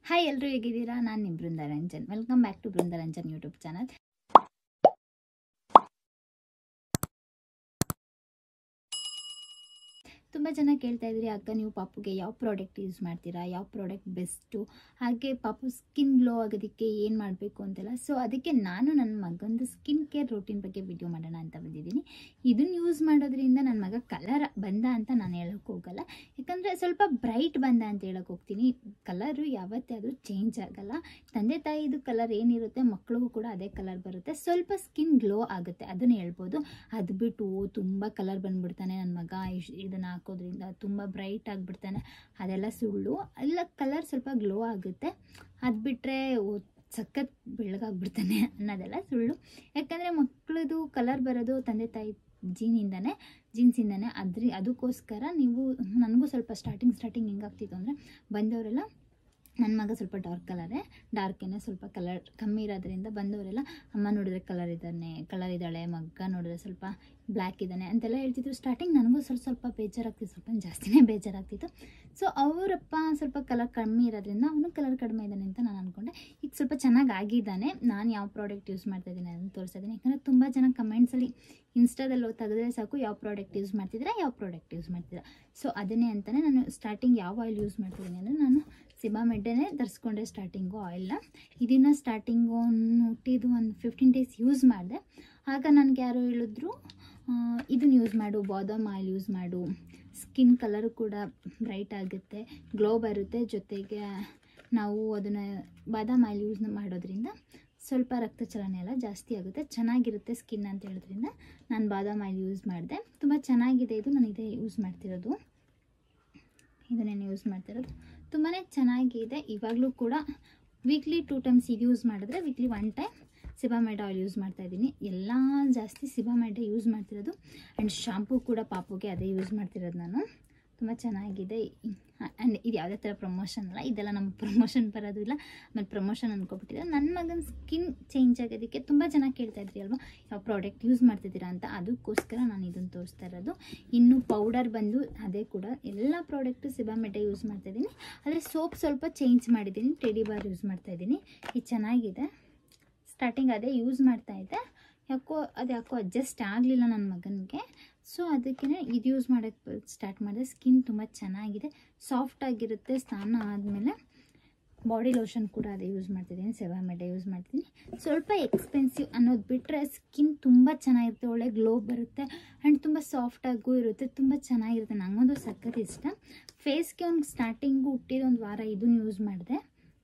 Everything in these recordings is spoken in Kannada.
ಹಾಯ್ ಎಲ್ಲರೂ ಹೇಗಿದ್ದೀರಾ ನಾನು ನಿಮ್ಮ Brindaranjan welcome back to Brindaranjan YouTube channel ತುಂಬ ಜನ ಕೇಳ್ತಾ ಇದ್ರಿ ಅಕ್ಕ ನೀವು ಪಾಪುಗೆ ಯಾವ ಪ್ರಾಡಕ್ಟ್ ಯೂಸ್ ಮಾಡ್ತೀರಾ ಯಾವ ಪ್ರಾಡಕ್ಟ್ ಬೆಸ್ಟು ಹಾಗೆ ಪಾಪು ಸ್ಕಿನ್ ಗ್ಲೋ ಆಗೋದಕ್ಕೆ ಏನು ಮಾಡಬೇಕು ಅಂತೆಲ್ಲ ಸೊ ಅದಕ್ಕೆ ನಾನು ನನ್ನ ಮಗಂದು ಸ್ಕಿನ್ ಕೇರ್ ರೂಟೀನ್ ಬಗ್ಗೆ ವಿಡಿಯೋ ಮಾಡೋಣ ಅಂತ ಬಂದಿದ್ದೀನಿ ಇದನ್ನು ಯೂಸ್ ಮಾಡೋದ್ರಿಂದ ನನ್ನ ಮಗ ಕಲರ್ ಬಂದ ಅಂತ ನಾನು ಹೇಳೋಕ್ಕೆ ಹೋಗಲ್ಲ ಯಾಕಂದರೆ ಸ್ವಲ್ಪ ಬ್ರೈಟ್ ಬಂದ ಅಂತ ಹೇಳೋಕೆ ಹೋಗ್ತೀನಿ ಕಲರು ಯಾವತ್ತೇ ಅದು ಚೇಂಜ್ ಆಗಲ್ಲ ತಂದೆ ತಾಯಿದು ಕಲರ್ ಏನಿರುತ್ತೆ ಮಕ್ಕಳಿಗೂ ಕೂಡ ಅದೇ ಕಲರ್ ಬರುತ್ತೆ ಸ್ವಲ್ಪ ಸ್ಕಿನ್ ಗ್ಲೋ ಆಗುತ್ತೆ ಅದನ್ನು ಹೇಳ್ಬೋದು ಅದು ಬಿಟ್ಟು ಓ ತುಂಬ ಕಲರ್ ಬಂದ್ಬಿಡ್ತಾನೆ ನನ್ನ ಮಗ ಇಶ್ ಇದನ್ನು ಹಾಕೋದ್ರಿಂದ ತುಂಬ ಬ್ರೈಟ್ ಆಗಿಬಿಡ್ತಾನೆ ಅದೆಲ್ಲ ಸುಳ್ಳು ಎಲ್ಲ ಕಲರ್ ಸ್ವಲ್ಪ ಗ್ಲೋ ಆಗುತ್ತೆ ಅದು ಬಿಟ್ಟರೆ ಸಖತ್ ಬೆಳಗಾಗ್ಬಿಡ್ತಾನೆ ಅನ್ನೋದೆಲ್ಲ ಸುಳ್ಳು ಯಾಕಂದರೆ ಮಕ್ಕಳದು ಕಲರ್ ಬರೋದು ತಂದೆ ತಾಯಿ ಜೀನಿಂದನೇ ಜೀನ್ಸಿಂದನೇ ಅದ್ರ ಅದಕ್ಕೋಸ್ಕರ ನೀವು ನನಗೂ ಸ್ವಲ್ಪ ಸ್ಟಾರ್ಟಿಂಗ್ ಸ್ಟಾರ್ಟಿಂಗ್ ಹೆಂಗಾಗ್ತಿತ್ತು ಅಂದರೆ ಬಂದವರೆಲ್ಲ ನನ್ನ ಮಗ ಸ್ವಲ್ಪ ಡಾರ್ಕ್ ಕಲರೇ ಡಾರ್ಕೇನೆ ಸ್ವಲ್ಪ ಕಲರ್ ಕಮ್ಮಿ ಇರೋದ್ರಿಂದ ಬಂದವರೆಲ್ಲ ಅಮ್ಮ ನೋಡಿದ್ರೆ ಕಲರ್ ಇದ್ದಾನೆ ಕಲರ್ ಇದ್ದಾಳೆ ಮಗ ನೋಡಿದ್ರೆ ಸ್ವಲ್ಪ ಬ್ಲ್ಯಾಕ್ ಇದ್ದಾನೆ ಅಂತೆಲ್ಲ ಹೇಳ್ತಿದ್ರು ಸ್ಟಾರ್ಟಿಂಗ್ ನನಗೂ ಸ್ವಲ್ಪ ಸ್ವಲ್ಪ ಬೇಜಾರಾಗ್ತಿತ್ತು ಸ್ವಲ್ಪ ಜಾಸ್ತಿನೇ ಬೇಜಾರಾಗ್ತಿತ್ತು ಸೊ ಅವರಪ್ಪ ಸ್ವಲ್ಪ ಕಲರ್ ಕಮ್ಮಿ ಇರೋದ್ರಿಂದ ಅವನು ಕಲರ್ ಕಡಿಮೆ ಇದ್ದಾನೆ ಅಂತ ನಾನು ಅಂದ್ಕೊಂಡೆ ಈಗ ಸ್ವಲ್ಪ ಚೆನ್ನಾಗಿ ಆಗಿದ್ದಾನೆ ನಾನು ಯಾವ ಪ್ರಾಡಕ್ಟ್ ಯೂಸ್ ಮಾಡ್ತಾ ಇದ್ದೀನಿ ಅದನ್ನು ತೋರಿಸ್ತಾ ಇದ್ದೀನಿ ಯಾಕಂದರೆ ತುಂಬ ಜನ ಕಮೆಂಟ್ಸಲ್ಲಿ ಇನ್ಸ್ಟಾದಲ್ಲಿ ತೆಗೆದ್ರೆ ಸಾಕು ಯಾವ ಪ್ರಾಡಕ್ಟ್ ಯೂಸ್ ಮಾಡ್ತಿದ್ದೀರಾ ಯಾವ ಪ್ರಾಡಕ್ಟ್ ಯೂಸ್ ಮಾಡ್ತಿದ್ದೀರಾ ಸೊ ಅದನ್ನೇ ಅಂತಲೇ ನಾನು ಸ್ಟಾರ್ಟಿಂಗ್ ಯಾವ ಆಯಿಲ್ ಯೂಸ್ ಮಾಡ್ತಿದ್ದೀನಿ ಅಂದರೆ ನಾನು ಸಿಬಾಮೆಡ್ಡೇ ತರಿಸ್ಕೊಂಡೆ ಸ್ಟಾರ್ಟಿಂಗು ಆಯಿಲ್ನ ಇದನ್ನು ಸ್ಟಾರ್ಟಿಂಗು ಹುಟ್ಟಿದ್ದು ಒಂದು ಫಿಫ್ಟೀನ್ ಡೇಸ್ ಯೂಸ್ ಮಾಡಿದೆ ಆಗ ನನಗೆ ಯಾರೋ ಹೇಳಿದ್ರು ಇದನ್ನು ಯೂಸ್ ಮಾಡು ಬಾದಾಮ್ ಆಯಿಲ್ ಯೂಸ್ ಮಾಡು ಸ್ಕಿನ್ ಕಲರು ಕೂಡ ಬ್ರೈಟ್ ಆಗುತ್ತೆ ಗ್ಲೋ ಬರುತ್ತೆ ಜೊತೆಗೆ ನಾವು ಅದನ್ನು ಬಾದಾಮ್ ಆಯಿಲ್ ಯೂಸ್ ಮಾಡೋದ್ರಿಂದ ಸ್ವಲ್ಪ ರಕ್ತ ಚಲನೆ ಎಲ್ಲ ಜಾಸ್ತಿ ಆಗುತ್ತೆ ಚೆನ್ನಾಗಿರುತ್ತೆ ಸ್ಕಿನ್ ಅಂತ ಹೇಳೋದ್ರಿಂದ ನಾನು ಬಾದಾಮ್ ಆಯಿಲ್ ಯೂಸ್ ಮಾಡಿದೆ ತುಂಬ ಚೆನ್ನಾಗಿದೆ ಇದು ನಾನು ಇದೇ ಯೂಸ್ ಮಾಡ್ತಿರೋದು ಇದನ್ನೇನು ಯೂಸ್ ಮಾಡ್ತಿರೋದು ತುಂಬಾ ಚೆನ್ನಾಗಿದೆ ಇವಾಗಲೂ ಕೂಡ ವೀಕ್ಲಿ ಟೂ ಟೈಮ್ಸ್ ಇದು ಯೂಸ್ ಮಾಡಿದ್ರೆ weekly one time Sebamed oil use ಮಾಡ್ತಾ ಇದ್ದೀನಿ ಎಲ್ಲ ಜಾಸ್ತಿ ಸಿಬಾಮೆಡ್ಡೆ ಯೂಸ್ ಮಾಡ್ತಿರೋದು ಆ್ಯಂಡ್ ಶಾಂಪೂ ಕೂಡ ಪಾಪುಗೆ ಅದೇ ಯೂಸ್ ಮಾಡ್ತಿರೋದು ನಾನು ತುಂಬ ಚೆನ್ನಾಗಿದೆ ಆ್ಯಂಡ್ ಇದು ಯಾವುದೇ ಥರ ಪ್ರಮೋಷನ್ ಅಲ್ಲ ಇದೆಲ್ಲ ನಮ್ಮ ಪ್ರಮೋಷನ್ ಬರೋದು ಇಲ್ಲ ಆಮೇಲೆ ಪ್ರಮೋಷನ್ ಅಂದ್ಕೊಬಿಟ್ಟಿದೆ ನನ್ನ ಮಗನ ಸ್ಕಿನ್ ಚೇಂಜ್ ಆಗೋದಕ್ಕೆ ತುಂಬ ಜನ ಕೇಳ್ತಾ ಇದ್ರಿ ಅಲ್ವಾ ಯಾವ ಪ್ರಾಡಕ್ಟ್ ಯೂಸ್ ಮಾಡ್ತಿದ್ದೀರಾ ಅಂತ ಅದಕ್ಕೋಸ್ಕರ ನಾನು ಇದನ್ನು ತೋರಿಸ್ತಾ ಇರೋದು ಇನ್ನು ಪೌಡರ್ ಬಂದು ಅದೇ ಕೂಡ ಎಲ್ಲ ಪ್ರಾಡಕ್ಟು ಸಿಬಾಮೆಟೆ ಯೂಸ್ ಮಾಡ್ತಾಯಿದ್ದೀನಿ ಆದರೆ ಸೋಪ್ ಸ್ವಲ್ಪ ಚೇಂಜ್ ಮಾಡಿದ್ದೀನಿ ಟೆಡಿ ಬಾರ್ ಯೂಸ್ ಮಾಡ್ತಾಯಿದ್ದೀನಿ ಇದು ಚೆನ್ನಾಗಿದೆ ಸ್ಟಾರ್ಟಿಂಗ್ ಅದೇ ಯೂಸ್ ಮಾಡ್ತಾಯಿದ್ದೆ ಯಾಕೋ ಅದು ಯಾಕೋ ಅಡ್ಜಸ್ಟ್ ಆಗಲಿಲ್ಲ ನನ್ನ ಮಗನಿಗೆ ಸೊ ಅದಕ್ಕೆ ಇದು ಯೂಸ್ ಮಾಡೋಕ್ಕೆ ಸ್ಟಾರ್ಟ್ ಮಾಡಿದೆ ಸ್ಕಿನ್ ತುಂಬ ಚೆನ್ನಾಗಿದೆ ಸಾಫ್ಟ್ ಆಗಿರುತ್ತೆ ಸ್ನಾನ ಆದಮೇಲೆ ಬಾಡಿ ಲೋಷನ್ ಕೂಡ ಅದೇ ಯೂಸ್ ಮಾಡ್ತಿದ್ದೀನಿ ಸೆವಾಮೆಡೆ ಯೂಸ್ ಮಾಡ್ತೀನಿ ಸ್ವಲ್ಪ ಎಕ್ಸ್ಪೆನ್ಸಿವ್ ಅನ್ನೋದು ಬಿಟ್ಟರೆ ಸ್ಕಿನ್ ತುಂಬ ಚೆನ್ನಾಗಿರುತ್ತೆ ಒಳ್ಳೆ ಗ್ಲೋ ಬರುತ್ತೆ ಆ್ಯಂಡ್ ತುಂಬ ಸಾಫ್ಟಾಗೂ ಇರುತ್ತೆ ತುಂಬ ಚೆನ್ನಾಗಿರುತ್ತೆ ನನಗೊಂದು ಸಖತ್ ಇಷ್ಟ ಫೇಸ್ಗೆ ಒಂದು ಸ್ಟಾರ್ಟಿಂಗು ಹುಟ್ಟಿದ ಒಂದು ವಾರ ಇದನ್ನು ಯೂಸ್ ಮಾಡಿದೆ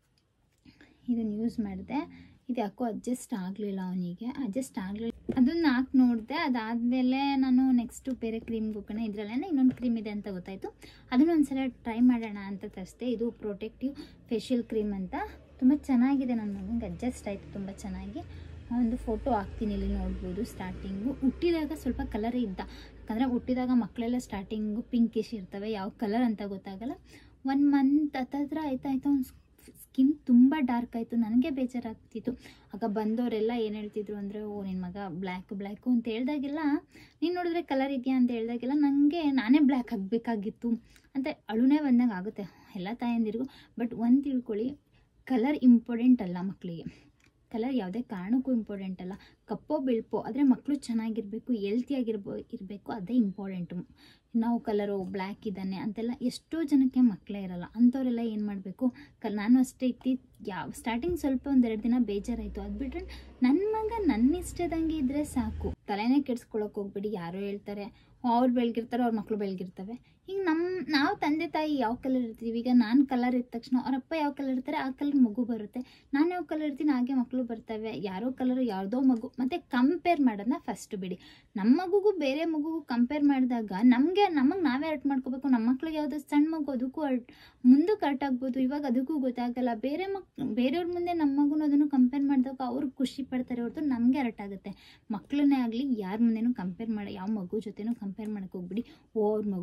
ಇದನ್ನು ಯೂಸ್ ಮಾಡಿದೆ ಇದು ಯಾಕೋ ಅಡ್ಜಸ್ಟ್ ಆಗಲಿಲ್ಲ ಅವನಿಗೆ ಅಡ್ಜಸ್ಟ್ ಆಗಲಿಲ್ಲ ಅದನ್ನು ಹಾಕಿ ನೋಡಿದೆ ಅದಾದಮೇಲೆ ನಾನು ನೆಕ್ಸ್ಟು ಬೇರೆ ಕ್ರೀಮ್ಗೆ ಹೋಗೋಣ ಇದರಲ್ಲೇ ಇನ್ನೊಂದು ಕ್ರೀಮ್ ಇದೆ ಅಂತ ಗೊತ್ತಾಯಿತು ಅದನ್ನು ಒಂದ್ಸಲ ಟ್ರೈ ಮಾಡೋಣ ಅಂತ ತರಿಸ್ದೆ ಇದು ಪ್ರೊಟೆಕ್ಟಿವ್ ಫೇಶಿಯಲ್ ಕ್ರೀಮ್ ಅಂತ ತುಂಬ ಚೆನ್ನಾಗಿದೆ ನನ್ನ ಮಗನಿಗೆ ಅಡ್ಜಸ್ಟ್ ಆಯಿತು ತುಂಬ ಚೆನ್ನಾಗಿ ಒಂದು ಫೋಟೋ ಹಾಕ್ತೀನಿ ಇಲ್ಲಿ ನೋಡ್ಬೋದು ಸ್ಟಾರ್ಟಿಂಗು ಹುಟ್ಟಿದಾಗ ಸ್ವಲ್ಪ ಕಲರ್ ಇದ್ದ ಯಾಕಂದರೆ ಹುಟ್ಟಿದಾಗ ಮಕ್ಕಳೆಲ್ಲ ಸ್ಟಾರ್ಟಿಂಗು ಪಿಂಕಿಶ್ ಇರ್ತವೆ ಯಾವ ಕಲರ್ ಅಂತ ಗೊತ್ತಾಗಲ್ಲ ಒನ್ ಮಂತ್ ಹತ್ತತ್ರ ಆಯ್ತಾ ಆಯ್ತಾ ಒಂದು ಸ್ಕಿನ್ ತುಂಬ ಡಾರ್ಕ್ ಆಯಿತು ನನಗೆ ಬೇಜಾರಾಗ್ತಿತ್ತು ಆಗ ಬಂದವರೆಲ್ಲ ಏನು ಹೇಳ್ತಿದ್ರು ಅಂದರೆ ಓ ನಿನ್ನ ಮಗ ಬ್ಲ್ಯಾಕ್ ಬ್ಲ್ಯಾಕು ಅಂತ ಹೇಳ್ದಾಗೆಲ್ಲ ನೀನು ನೋಡಿದ್ರೆ ಕಲರ್ ಇದೆಯಾ ಅಂತ ಹೇಳ್ದಾಗೆಲ್ಲ ನನಗೆ ನಾನೇ ಬ್ಲ್ಯಾಕ್ ಆಗಬೇಕಾಗಿತ್ತು ಅಂತ ಅಳುನೇ ಬಂದಂಗೆ ಆಗುತ್ತೆ ಎಲ್ಲ ತಾಯಂದಿರಿಗೂ ಬಟ್ ಒಂದು ತಿಳ್ಕೊಳ್ಳಿ ಕಲರ್ ಇಂಪಾರ್ಟೆಂಟ್ ಅಲ್ಲ ಮಕ್ಕಳಿಗೆ ಕಲರ್ ಯಾವುದೇ ಕಾರಣಕ್ಕೂ ಇಂಪಾರ್ಟೆಂಟ್ ಅಲ್ಲ ಕಪ್ಪೋ ಬೆಳ್ಪೋ ಆದರೆ ಮಕ್ಕಳು ಚೆನ್ನಾಗಿರಬೇಕು ಹೆಲ್ತಿಯಾಗಿರ್ಬೋ ಇರಬೇಕು ಅದೇ ಇಂಪಾರ್ಟೆಂಟು ನಾವು ಕಲರು ಬ್ಲ್ಯಾಕ್ ಇದ್ದಾನೆ ಅಂತೆಲ್ಲ ಎಷ್ಟೋ ಜನಕ್ಕೆ ಮಕ್ಕಳೇ ಇರಲ್ಲ ಅಂಥವರೆಲ್ಲ ಏನು ಮಾಡಬೇಕು ಕ ನಾನು ಅಷ್ಟೇ ಇತ್ತಿ ಯಾವ ಸ್ಟಾರ್ಟಿಂಗ್ ಸ್ವಲ್ಪ ಒಂದೆರಡು ದಿನ ಬೇಜಾರಾಯಿತು ಅದು ಬಿಟ್ಟರೆ ನನ್ನ ಮಗ ನನ್ನ ಇಷ್ಟದಂಗೆ ಇದ್ದರೆ ಸಾಕು ತಲೆನೇ ಕೆಡ್ಸ್ಕೊಳಕ್ಕೆ ಹೋಗ್ಬಿಡಿ ಯಾರೋ ಹೇಳ್ತಾರೆ ಅವ್ರು ಬೆಳಗಿರ್ತಾರೆ ಅವ್ರ ಮಕ್ಕಳು ಬೆಳಗಿರ್ತವೆ ಈಗ ನಮ್ಮ ನಾವು ತಂದೆ ತಾಯಿ ಯಾವ ಕಲರ್ ಇರ್ತೀವಿ ಈಗ ನಾನು ಕಲರ್ ಇದ್ದ ತಕ್ಷಣ ಅವರಪ್ಪ ಯಾವ ಕಲರ್ ಇರ್ತಾರೆ ಆ ಕಲರ್ ಮಗು ಬರುತ್ತೆ ನಾನು ಯಾವ ಕಲರ್ ಇರ್ತೀನಿ ಹಾಗೆ ಮಕ್ಕಳು ಬರ್ತವೆ ಯಾರೋ ಕಲರ್ ಯಾವುದೋ ಮಗು ಮತ್ತು ಕಂಪೇರ್ ಮಾಡೋದನ್ನ ಫಸ್ಟ್ ಬಿಡಿ ನಮ್ಮ ಮಗುಗೂ ಬೇರೆ ಮಗುಗೂ ಕಂಪೇರ್ ಮಾಡಿದಾಗ ನಮಗೆ ನಮಗೆ ನಾವೇ ಅರ್ಟ್ ಮಾಡ್ಕೋಬೇಕು ನಮ್ಮ ಮಕ್ಳಿಗೆ ಯಾವುದೋ ಸಣ್ಣ ಮಗು ಅದಕ್ಕೂ ಅರ್ಟ್ ಮುಂದಕ್ಕೆ ಅರ್ಟ್ ಆಗ್ಬೋದು ಇವಾಗ ಅದಕ್ಕೂ ಗೊತ್ತಾಗಲ್ಲ ಬೇರೆ ಮಕ್ ಬೇರೆಯವ್ರ ಮುಂದೆ ನಮ್ಮ ಮಗುನ ಅದನ್ನು ಕಂಪೇರ್ ಮಾಡಿದಾಗ ಅವ್ರು ಖುಷಿ ಪಡ್ತಾರೆ ಹೊರತು ನಮಗೆ ಅರ್ಟ್ ಆಗುತ್ತೆ ಮಕ್ಕಳನ್ನೇ ಆಗಲಿ ಯಾರ ಮುಂದೆನೂ ಕಂಪೇರ್ ಮಾಡಿ ಯಾವ ಮಗು ಜೊತೆನೂ ಕಂಪೇರ್ ಮಾಡೋಕೆ ಹೋಗ್ಬಿಡಿ ಓ ಅವ್ರ ಮಗು ಬೆಳ್ಳಗಿದೆ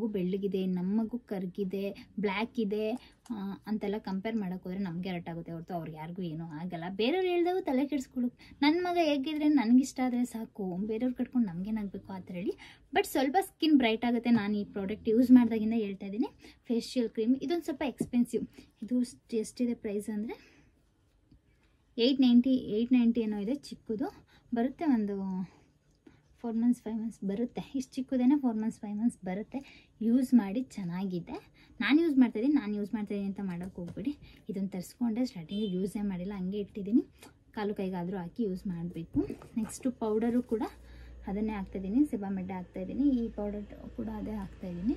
ಕರ್ಗಿದೆ ನಮ್ಮ ಮಗು ಕರ್ಗಿದೆ ಬ್ಲ್ಯಾಕ್ ಇದೆ ಆ, ಅಂತೆಲ್ಲ ಕಂಪೇರ್ ಮಾಡೋಕೆ ಹೋದರೆ ನಮಗೆ ಹರ್ಟ್ ಆಗುತ್ತೆ ಹೊರತು ಅವ್ರಿಗೆ ಯಾರಿಗೂ ಏನೂ ಆಗಲ್ಲ ಬೇರೆಯವ್ರು ಹೇಳ್ದಾಗ ತಲೆ ಕೆಡಿಸ್ಕೊಳಕ್ಕೆ ನನ್ನ ಮಗ ಹೇಗಿದ್ರೆ ನನಗಿಷ್ಟ ಆದರೆ ಸಾಕು ಬೇರೆಯವ್ರು ಕಟ್ಕೊಂಡು ನಮಗೇನಾಗಬೇಕು ಆ ಥರ ಹೇಳಿ ಬಟ್ ಸ್ವಲ್ಪ ಸ್ಕಿನ್ ಬ್ರೈಟ್ ಆಗುತ್ತೆ ನಾನು ಈ ಪ್ರಾಡಕ್ಟ್ ಯೂಸ್ ಮಾಡಿದಾಗಿಂದ ಹೇಳ್ತಾ ಇದ್ದೀನಿ ಫೇಶಿಯಲ್ ಕ್ರೀಮ್ ಇದೊಂದು ಸ್ವಲ್ಪ ಎಕ್ಸ್ಪೆನ್ಸಿವ್ ಇದು ಸ್ಟ್- ಎಷ್ಟಿದೆ ಪ್ರೈಸ್ ಅಂದರೆ ಏಯ್ಟ್ ನೈಂಟಿ ಏಯ್ಟ್ ನೈಂಟಿ ಏನೋ ಇದೆ ಚಿಕ್ಕದು ಬರುತ್ತೆ ಒಂದು ಫೋರ್ ಮಂತ್ಸ್ ಫೈವ್ ಮಂತ್ಸ್ ಬರುತ್ತೆ ಇಷ್ಟು ಚಿಕ್ಕದೇನೆ ಫೋರ್ ಮಂತ್ಸ್ ಫೈವ್ ಮಂತ್ಸ್ ಬರುತ್ತೆ ಯೂಸ್ ಮಾಡಿ ಚೆನ್ನಾಗಿದೆ ನಾನು ಯೂಸ್ ಮಾಡ್ತಾಯಿದ್ದೀನಿ ನಾನು ಯೂಸ್ ಮಾಡ್ತಾಯಿದ್ದೀನಿ ಅಂತ ಮಾಡೋಕ್ಕೆ ಹೋಗ್ಬಿಡಿ ಇದನ್ನು ತರಿಸ್ಕೊಂಡೆ ಸ್ಟಾರ್ಟಿಂಗಿಗೆ ಯೂಸೇ ಮಾಡಿಲ್ಲ ಹಂಗೆ ಇಟ್ಟಿದ್ದೀನಿ ಕಾಲು ಕೈಗಾದರೂ ಹಾಕಿ ಯೂಸ್ ಮಾಡಬೇಕು ನೆಕ್ಸ್ಟು ಪೌಡರು ಕೂಡ ಅದನ್ನೇ ಹಾಕ್ತಾಯಿದ್ದೀನಿ ಸಿಬಾಮೆಡ್ಡೆ ಹಾಕ್ತಾಯಿದ್ದೀನಿ ಈ ಪೌಡರ್ ಕೂಡ ಅದೇ ಹಾಕ್ತಾಯಿದ್ದೀನಿ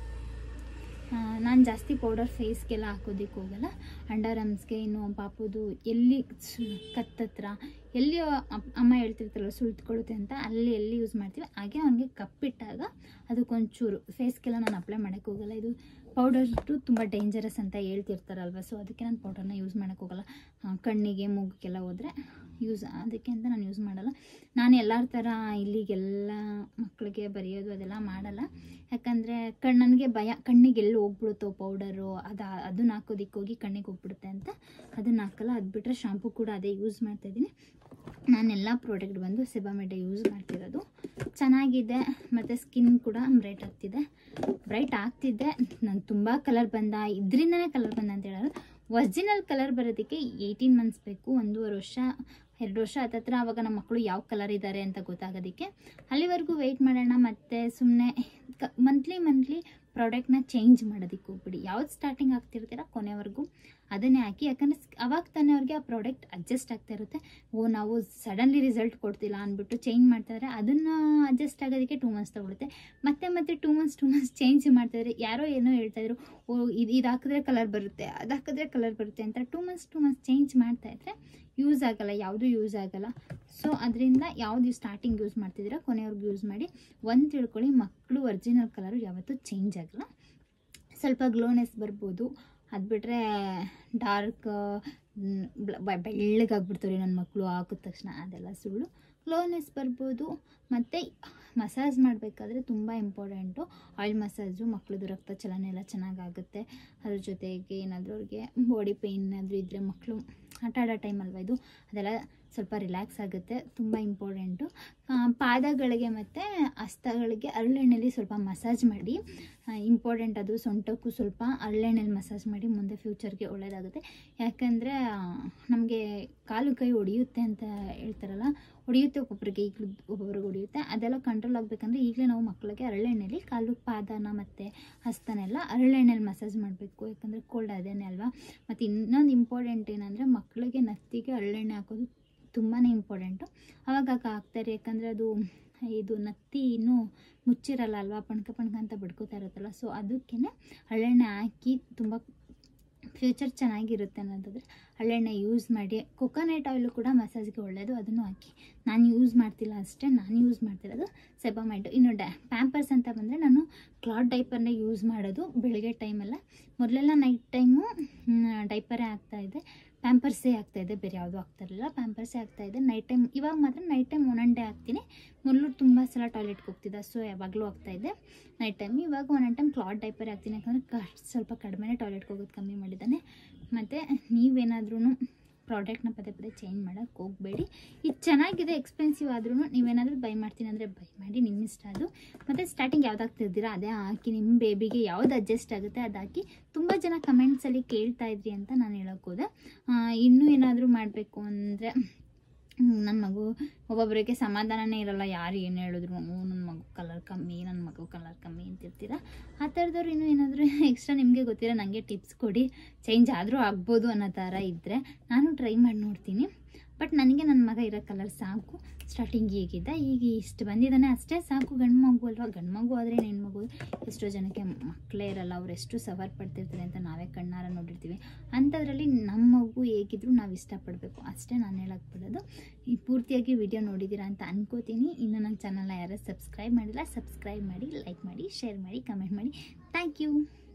ನಾನು ಜಾಸ್ತಿ ಪೌಡರ್ ಫೇಸ್ಗೆಲ್ಲ ಹಾಕೋದಕ್ಕೆ ಹೋಗಲ್ಲ ಅಂಡರ್ ಆರ್ಮ್ಸ್ಗೆ ಇನ್ನು ಪಾಪುದು ಎಲ್ಲಿ ಸು ಕತ್ತತ್ರ ಎಲ್ಲಿ ಅಪ್- ಅಮ್ಮ ಹೇಳ್ತಿರ್ತಾರಲ್ಲ ಸುಳ್ತ್ಕೊಳ್ಳುತ್ತೆ ಅಂತ ಅಲ್ಲಿ ಎಲ್ಲಿ ಯೂಸ್ ಮಾಡ್ತೀವಿ ಹಾಗೆ ಅವನಿಗೆ ಕಪ್ಪಿಟ್ಟಾಗ ಅದಕ್ಕೊಂಚೂರು ಫೇಸ್ಗೆಲ್ಲ ನಾನು ಅಪ್ಲೈ ಮಾಡೋಕ್ಕೆ ಹೋಗಲ್ಲ ಇದು ಪೌಡರ್ಟು ತುಂಬ ಡೇಂಜರಸ್ ಅಂತ ಹೇಳ್ತಿರ್ತಾರಲ್ವ ಸೊ ಅದಕ್ಕೆ ನಾನು ಪೌಡರ್ನ ಯೂಸ್ ಮಾಡೋಕ್ಕೆ ಹೋಗಲ್ಲ ಆ, ಕಣ್ಣಿಗೆ ಮೂಗಿಗೆಲ್ಲ ಹೋದರೆ ಯೂಸ್ ಅದಕ್ಕೆ ಅಂತ ನಾನು ಯೂಸ್ ಮಾಡಲ್ಲ ನಾನು ಎಲ್ಲರ ಥರ ಇಲ್ಲಿಗೆಲ್ಲ ಮಕ್ಕಳಿಗೆ ಬರೆಯೋದು ಅದೆಲ್ಲ ಮಾಡಲ್ಲ ಯಾಕಂದರೆ ಕಣ್ ನನಗೆ ಭಯ ಕಣ್ಣಿಗೆ ಎಲ್ಲಿ ಹೋಗ್ಬಿಡುತ್ತೋ ಪೌಡರು ಅದು ಅದನ್ನ ಹಾಕೋದಿಕ್ಕೆ ಹೋಗಿ ಕಣ್ಣಿಗೆ ಹೋಗ್ಬಿಡುತ್ತೆ ಅಂತ ಅದನ್ನ ಹಾಕಲ್ಲ ಅದು ಬಿಟ್ಟರೆ ಶಾಂಪು ಕೂಡ ಅದೇ ಯೂಸ್ ಮಾಡ್ತಾಯಿದ್ದೀನಿ ನಾನೆಲ್ಲ ಪ್ರಾಡಕ್ಟ್ ಬಂದು ಸೆಬಾಮೆಡೆ ಯೂಸ್ ಮಾಡ್ತಿರೋದು ಚೆನ್ನಾಗಿದೆ ಮತ್ತು ಸ್ಕಿನ್ ಕೂಡ ಬ್ರೈಟ್ ಆಗ್ತಿದೆ ಬ್ರೈಟ್ ಆಗ್ತಿದೆ ನಾನು ತುಂಬ ಕಲರ್ ಬಂದ ಇದರಿಂದನೇ ಕಲರ್ ಬಂದ ಅಂತ ಹೇಳೋದು ಒರಿಜಿನಲ್ ಕಲರ್ ಬರೋದಕ್ಕೆ ಏಯ್ಟೀನ್ ಮಂತ್ಸ್ ಬೇಕು ಒಂದೂವರೆ ವರ್ಷ ಎರಡು ವರ್ಷ ಹತ್ತತ್ರ ಆವಾಗ ನಮ್ಮ ಮಕ್ಕಳು ಯಾವ ಕಲರ್ ಇದ್ದಾರೆ ಅಂತ ಗೊತ್ತಾಗೋದಕ್ಕೆ ಅಲ್ಲಿವರೆಗೂ ವೆಯ್ಟ್ ಮಾಡೋಣ ಮತ್ತು ಸುಮ್ಮನೆ ಕ ಮಂತ್ಲಿ ಮಂತ್ಲಿ ಪ್ರಾಡಕ್ಟ್ನ ಚೇಂಜ್ ಮಾಡೋದಕ್ಕೆ ಹೋಗ್ಬಿಡಿ ಯಾವ್ದು ಸ್ಟಾರ್ಟಿಂಗ್ ಆಗ್ತಿರ್ತೀರ ಕೊನೆವರೆಗೂ ಅದನ್ನೇ ಹಾಕಿ ಯಾಕಂದರೆ ಅವಾಗ ತಾನೇ ಅವ್ರಿಗೆ ಆ ಪ್ರಾಡಕ್ಟ್ ಅಡ್ಜಸ್ಟ್ ಆಗ್ತಾ ಇರುತ್ತೆ ಓ ನಾವು ಸಡನ್ಲಿ ರಿಸಲ್ಟ್ ಕೊಡ್ತಿಲ್ಲ ಅಂದ್ಬಿಟ್ಟು ಚೇಂಜ್ ಮಾಡ್ತಾಯಿದ್ರೆ ಅದನ್ನು ಅಡ್ಜಸ್ಟ್ ಆಗೋದಕ್ಕೆ ಟೂ ಮಂತ್ಸ್ ತಗೊಳುತ್ತೆ ಮತ್ತೆ ಮತ್ತೆ two months two months change ಮಾಡ್ತಾಯಿದ್ರೆ ಯಾರೋ ಏನೋ ಹೇಳ್ತಾಯಿದ್ರು ಓ ಇದು ಇದು ಹಾಕಿದ್ರೆ ಕಲರ್ ಬರುತ್ತೆ ಅದು ಹಾಕಿದ್ರೆ ಕಲರ್ ಬರುತ್ತೆ ಅಂತ two months two months change ಮಾಡ್ತಾಯಿದ್ರೆ ಯೂಸ್ ಆಗಲ್ಲ ಯಾವುದೂ ಯೂಸ್ ಆಗಲ್ಲ ಸೊ ಅದರಿಂದ ಯಾವುದು ಸ್ಟಾರ್ಟಿಂಗ್ ಯೂಸ್ ಮಾಡ್ತಿದ್ದೀರಾ ಕೊನೆಯವ್ರಿಗೆ ಯೂಸ್ ಮಾಡಿ ಒಂದು ತಿಳ್ಕೊಳ್ಳಿ ಮಕ್ಕಳು ಒರಿಜಿನಲ್ ಕಲರು ಯಾವತ್ತೂ ಚೇಂಜ್ ಆಗಲ್ಲ ಸ್ವಲ್ಪ ಗ್ಲೋನೆಸ್ ಬರ್ಬೋದು ಅದು ಬಿಟ್ಟರೆ ಡಾರ್ಕ್ ಬೆಳ್ಳಗಾಗ್ಬಿಡ್ತಾರೆ ನನ್ನ ಮಕ್ಕಳು ಹಾಕಿದ ತಕ್ಷಣ ಅದೆಲ್ಲ ಸುಳ್ಳು ಗ್ಲೋನೆಸ್ ಬರ್ಬೋದು ಮತ್ತು ಮಸಾಜ್ ಮಾಡಬೇಕಾದ್ರೆ ತುಂಬ ಇಂಪಾರ್ಟೆಂಟು ಆಯಿಲ್ ಮಸಾಜು ಮಕ್ಕಳದು ರಕ್ತ ಚಲನೆ ಎಲ್ಲ ಚೆನ್ನಾಗಾಗುತ್ತೆ ಅದ್ರ ಜೊತೆಗೆ ಏನಾದರೂ ಅವ್ರಿಗೆ ಬಾಡಿ ಪೇಯ್ನ್ ಏನಾದರೂ ಇದ್ದರೆ ಮಕ್ಕಳು ಆಟ ಆಡೋ ಟೈಮ್ ಅಲ್ವಾ ಇದು ಅದೆಲ್ಲ ಸ್ವಲ್ಪ ರಿಲ್ಯಾಕ್ಸ್ ಆಗುತ್ತೆ ತುಂಬ ಇಂಪಾರ್ಟೆಂಟು ಪಾದಗಳಿಗೆ ಮತ್ತು ಹಸ್ತಗಳಿಗೆ ಹರಳೆಣ್ಣೆಲಿ ಸ್ವಲ್ಪ ಮಸಾಜ್ ಮಾಡಿ ಇಂಪಾರ್ಟೆಂಟ್ ಅದು ಸೊಂಟಕ್ಕೂ ಸ್ವಲ್ಪ ಹರಳೆಣ್ಣೆಲಿ ಮಸಾಜ್ ಮಾಡಿ ಮುಂದೆ ಫ್ಯೂಚರ್ಗೆ ಒಳ್ಳೆಯದಾಗುತ್ತೆ ಯಾಕಂದರೆ ನಮಗೆ ಕಾಲು ಕೈ ಹೊಡೆಯುತ್ತೆ ಅಂತ ಹೇಳ್ತಾರಲ್ಲ ಹೊಡೆಯುತ್ತೆ ಒಬ್ಬೊಬ್ಬರಿಗೆ ಈಗಲೂ ಒಬ್ಬೊಬ್ರಿಗೆ ಹೊಡೆಯುತ್ತೆ ಅದೆಲ್ಲ ಕಂಟ್ರೋಲ್ ಆಗಬೇಕಂದ್ರೆ ಈಗಲೇ ನಾವು ಮಕ್ಕಳಿಗೆ ಹರಳೆಣ್ಣೆಲಿ ಕಾಲು ಪಾದನ ಮತ್ತು ಹಸ್ತನೆಲ್ಲ ಹರಳೆಣ್ಣೆಲಿ ಮಸಾಜ್ ಮಾಡಬೇಕು ಯಾಕಂದರೆ ಕೋಲ್ಡ್ ಅದೇನೆ ಅಲ್ವಾ ಮತ್ತು ಇನ್ನೊಂದು ಇಂಪಾರ್ಟೆಂಟ್ ಏನಂದರೆ ಮಕ್ಕಳಿಗೆ ನತ್ತಿಗೆ ಹರಳೆಣ್ಣೆ ಹಾಕೋದು ತುಂಬಾ ಇಂಪಾರ್ಟೆಂಟು ಅವಾಗ ಹಾಕ್ತಾರೆ ಯಾಕಂದರೆ ಅದು ಇದು ನತ್ತಿ ಇನ್ನೂ ಮುಚ್ಚಿರಲ್ಲ ಅಲ್ವಾ ಪಣ್ಕ ಪಣ್ಕ ಅಂತ ಬಡ್ಕೋತಾ ಇರುತ್ತಲ್ಲ ಸೊ ಅದಕ್ಕೇ ಹರಳೆಣ್ಣೆ ಹಾಕಿ ತುಂಬ ಫ್ಯೂಚರ್ ಚೆನ್ನಾಗಿರುತ್ತೆ ಅನ್ನೋದಾದರೆ ಹರಳೆಣ್ಣೆ ಯೂಸ್ ಮಾಡಿ ಕೊಕೊನಟ್ ಆಯಿಲು ಕೂಡ ಮಸಾಜ್ಗೆ ಒಳ್ಳೆಯದು ಅದನ್ನು ಹಾಕಿ ನಾನು ಯೂಸ್ ಮಾಡ್ತಿಲ್ಲ ಅಷ್ಟೇ ನಾನು ಯೂಸ್ ಮಾಡ್ತಿರೋದು ಸೆಬಮೈಟು ಇನ್ನು ಡ್ಯಾ ಪ್ಯಾಂಪರ್ಸ್ ಅಂತ ಬಂದರೆ ನಾನು ಕ್ಲಾತ್ ಡೈಪರ್ನೇ ಯೂಸ್ ಮಾಡೋದು ಬೆಳಗ್ಗೆ ಟೈಮೆಲ್ಲ ಮೊದಲೆಲ್ಲ ನೈಟ್ ಟೈಮು ಡೈಪರೇ ಆಗ್ತಾಯಿದೆ ಪ್ಯಾಂಪರ್ಸೇ ಆಗ್ತಾಯಿದೆ ಬೇರೆ ಯಾವುದೂ ಆಗ್ತಾಯಿರಲಿಲ್ಲ ಪ್ಯಾಂಪರ್ಸೇ ಆಗ್ತಾಯಿದೆ ನೈಟ್ ಟೈಮ್ ಇವಾಗ ಮಾತ್ರ ನೈಟ್ ಟೈಮ್ ಒನ್ ಡೇ ಹಾಕ್ತೀನಿ ಮೊದಲು ತುಂಬ ಸಲ ಟಾಯ್ಲೆಟ್ಗೆ ಹೋಗ್ತಿದ್ದೆ ಸೊ ಯಾವಾಗಲೂ ಆಗ್ತಾಯಿದ್ದೆ ನೈಟ್ ಟೈಮ್ ಇವಾಗ ಒಂದೊಂದು ಟೈಮ್ ಕ್ಲಾತ್ ಡೈಪರ್ ಹಾಕ್ತೀನಿ ಯಾಕಂದರೆ ಕ ಸ್ವಲ್ಪ ಕಡಿಮೆನೇ ಟಾಯ್ಲೆಟ್ಗೆ ಹೋಗೋದು ಕಮ್ಮಿ ಮಾಡಿದ್ದಾನೆ ಮತ್ತು ನೀವೇನಾದ್ರೂ ಪ್ರಾಡಕ್ಟ್ನ ಪದೇ ಪದೇ ಚೇಂಜ್ ಮಾಡೋಕ್ಕೆ ಹೋಗಬೇಡಿ ಇದು ಚೆನ್ನಾಗಿದೆ ಎಕ್ಸ್ಪೆನ್ಸಿವ್ ಆದ್ರೂ ನೀವೇನಾದರೂ ಬೈ ಮಾಡ್ತೀನಿ ಅಂದರೆ ಬೈ ಮಾಡಿ ನಿಮ್ಮ ಇಷ್ಟ ಅದು ಮತ್ತು ಸ್ಟಾರ್ಟಿಂಗ್ ಯಾವ್ದು ಹಾಕ್ತಿದ್ದೀರಾ ಅದೇ ಹಾಕಿ ನಿಮ್ಮ ಬೇಬಿಗೆ ಯಾವ್ದು ಅಡ್ಜಸ್ಟ್ ಆಗುತ್ತೆ ಅದು ಹಾಕಿ ತುಂಬ ಜನ ಕಮೆಂಟ್ಸಲ್ಲಿ ಕೇಳ್ತಾ ಇದ್ರಿ ಅಂತ ನಾನು ಹೇಳೋಕ್ಕೋದೆ ಇನ್ನೂ ಏನಾದರೂ ಮಾಡಬೇಕು ಅಂದರೆ ನನ್ನ ಮಗು ಒಬ್ಬೊಬ್ಬರಿಗೆ ಸಮಾಧಾನನೇ ಇರಲ್ಲ ಯಾರು ಏನು ಹೇಳಿದ್ರು ನನ್ನ ಮಗು ಕಲರ್ ಕಮ್ಮಿ ನನ್ನ ಮಗು ಕಲರ್ ಕಮ್ಮಿ ಅಂತಿರ್ತೀರ ಆ ಥರದವ್ರು ಇನ್ನೂ ಏನಾದರೂ ಎಕ್ಸ್ಟ್ರಾ ನಿಮಗೆ ಗೊತ್ತಿರೋ ನನಗೆ ಟಿಪ್ಸ್ ಕೊಡಿ ಚೇಂಜ್ ಆದರೂ ಆಗ್ಬೋದು ಅನ್ನೋ ಥರ ಇದ್ದರೆ ನಾನು ಟ್ರೈ ಮಾಡಿ ನೋಡ್ತೀನಿ ಬಟ್ ನನಗೆ ನನ್ನ ಮಗ ಇರೋ ಕಲರ್ ಸಾಕು ಸ್ಟಾರ್ಟಿಂಗ್ ಹೀಗಿದ್ದ ಈಗ ಇಷ್ಟು ಬಂದಿದ್ದಾನೆ ಅಷ್ಟೇ ಸಾಕು ಗಂಡು ಮಗು ಅಲ್ವಾ ಗಂಡು ಮಗು ಆದರೆ ಹೆಣ್ಮಗು ಎಷ್ಟೋ ಜನಕ್ಕೆ ಮಕ್ಕಳೇ ಇರಲ್ಲ ಅವ್ರು ಎಷ್ಟು ಸಫರ್ ಪಡ್ತಿರ್ತಾರೆ ಅಂತ ನಾವೇ ಕಣ್ಣಾರ ನೋಡಿರ್ತೀವಿ ಅಂಥದ್ರಲ್ಲಿ ನಮ್ಮ ಮಗು ಹೇಗಿದ್ರು ನಾವು ಇಷ್ಟಪಡಬೇಕು ಅಷ್ಟೇ ನಾನು ಹೇಳಕ್ಕೆ ಬಿಡೋದು ಈ ಪೂರ್ತಿಯಾಗಿ ವಿಡಿಯೋ ನೋಡಿದ್ದೀರಾ ಅಂತ ಅನ್ಕೋತೀನಿ ಇನ್ನು ನನ್ನ ಚಾನಲ್ನ ಯಾರು ಸಬ್ಸ್ಕ್ರೈಬ್ ಮಾಡಿಲ್ಲ ಸಬ್ಸ್ಕ್ರೈಬ್ ಮಾಡಿ ಲೈಕ್ ಮಾಡಿ ಶೇರ್ ಮಾಡಿ ಕಮೆಂಟ್ ಮಾಡಿ ಥ್ಯಾಂಕ್ ಯು